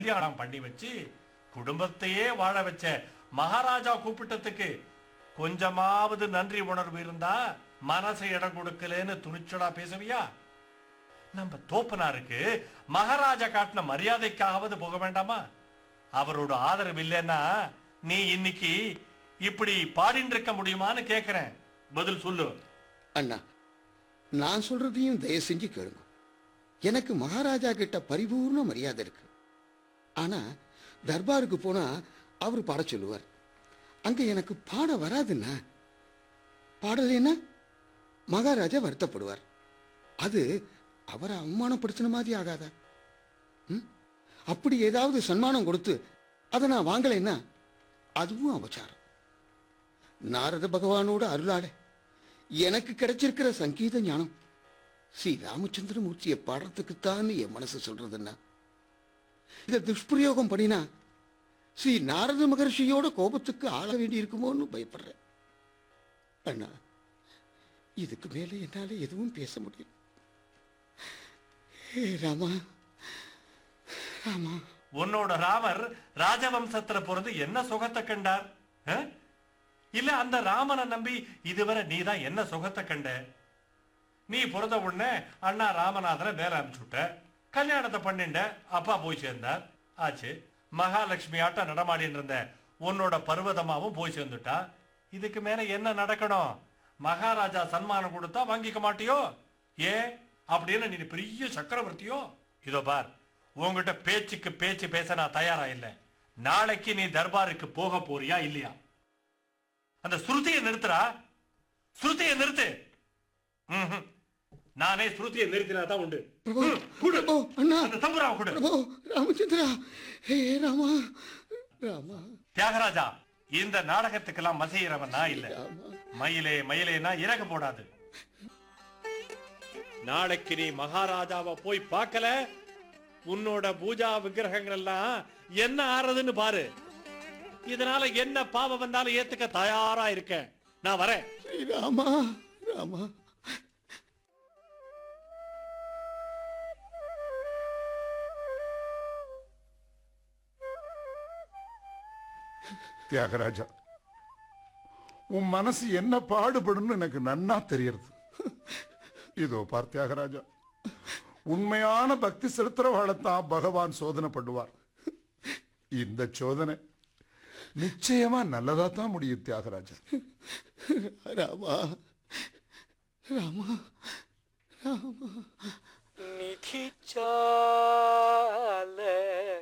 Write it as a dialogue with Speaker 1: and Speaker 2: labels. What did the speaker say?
Speaker 1: கல்யாணம் பண்ணி வச்சு குடும்பத்தையே வாழ வச்ச மகாராஜா கூப்பிட்டதுக்கு கொஞ்சமாவது நன்றி உணர்வு இருந்தா மனசை இடம் கொடுக்கலன்னு துணிச்சலா பேசுவியா நம்ம தோப்பனாருக்கு மகாராஜா காட்டின மரியாதைக்காவது போக வேண்டாமா அவரோட ஆதரவு இல்லைன்னா நீ இன்னைக்கு இப்படி பாடிட்டு இருக்க முடியுமான்னு கேக்குறேன் பதில் சொல்லு
Speaker 2: அண்ணா நான் சொல்றதையும் தயவு செஞ்சு கேளுங்க எனக்கு மகாராஜா கிட்ட பரிபூர்ண மரியாதை இருக்கு ஆனா தர்பாருக்கு போனா அவர் பாட சொல்லுவார் அங்க எனக்கு பாட வராதுண்ணா பாடலைன்னா மகாராஜா வருத்தப்படுவார் அது அவரை அவமானப்படுத்தின மாதிரி ஆகாதா ம்? அப்படி ஏதாவது சன்மானம் கொடுத்து அதை நான் வாங்கலைன்னா அதுவும் அபச்சாரம் நாரத பகவானோட அருளாட எனக்கு கிடைச்சிருக்கிற சங்கீத ஞானம் ஸ்ரீ ராமச்சந்திரமூர்த்தியை பாடுறதுக்குத்தான் என் மனசு சொல்றதுன்னா இதை துஷ்பிரயோகம் பண்ணினா ஸ்ரீ நாரத மகர்ஷியோட கோபத்துக்கு ஆள வேண்டி இருக்குமோன்னு பயப்படுறேன் அண்ணா இதுக்கு மேல என்னால எதுவும் பேச முடியல ஹே ராமா ராமா
Speaker 1: உன்னோட ராமர் ராஜவம்சத்துல பிறந்து என்ன சுகத்தை கண்டார் ஆ? இல்ல அந்த ராமனை நம்பி இதுவரை நீதான் என்ன சுகத்தை கண்ட நீ பிறந்த உடனே அண்ணா ராமநாதனை வேலை அனுப்பிச்சுட்ட கல்யாணத்தை பண்ணிண்ட அப்பா போய் சேர்ந்தார் ஆச்சு மகாலட்சுமி ஆட்டம் நடமாடின்னு இருந்த உன்னோட பர்வதமாவும் போய் சேர்ந்துட்டா இதுக்கு மேல என்ன நடக்கணும் மகாராஜா சன்மானம் கொடுத்தா வாங்கிக்க மாட்டியோ ஏ அப்படின்னு நீ பெரிய சக்கரவர்த்தியோ இதோ பார் உன்கிட்ட பேச்சுக்கு பேச்சு பேச நான் தயாரா இல்ல நாளைக்கு நீ தர்பாருக்கு போக போறியா இல்லையா அந்த ஸ்ருதியை நிறுத்துறா ஸ்ருதியை நிறுத்து ம்ஹும். நானே ஸ்ருதியை நிறுத்தினா தான் உண்டு
Speaker 2: பிரபு
Speaker 1: ம், கொடு.
Speaker 2: பிரபு அண்ணா
Speaker 1: அந்த தம்புராவை கொடு
Speaker 2: பிரபு ராமச்சந்திரா ஹே ராமா ராமா
Speaker 1: தியாகராஜா இந்த நாடகத்துக்கெல்லாம் மசையிறவன் நான் இல்ல
Speaker 2: ராமா
Speaker 1: மயிலே மயிலேனா இறக போடாது நாளைக்கு நீ மகாராஜாவை போய் பார்க்கல உன்னோட பூஜா விக்கிரகங்கள் எல்லாம் என்ன ஆறதுன்னு பாரு இதனால என்ன பாவம் வந்தாலும் ஏத்துக்க தயாரா இருக்கேன் நான் வரேன்
Speaker 2: ராமா ராமா
Speaker 3: தியாகராஜா உன் மனசு என்ன பாடுபடும்னு எனக்கு நன்னா தெரியறது இதோ பார் தியாகராஜா உண்மையான பக்தி செலுத்துறவாழத்தான் பகவான் சோதனை பண்ணுவார் இந்த சோதனை நிச்சயமா நல்லதா தான் முடியும் தியாகராஜா
Speaker 2: ராமா ராமா
Speaker 4: निधि चाले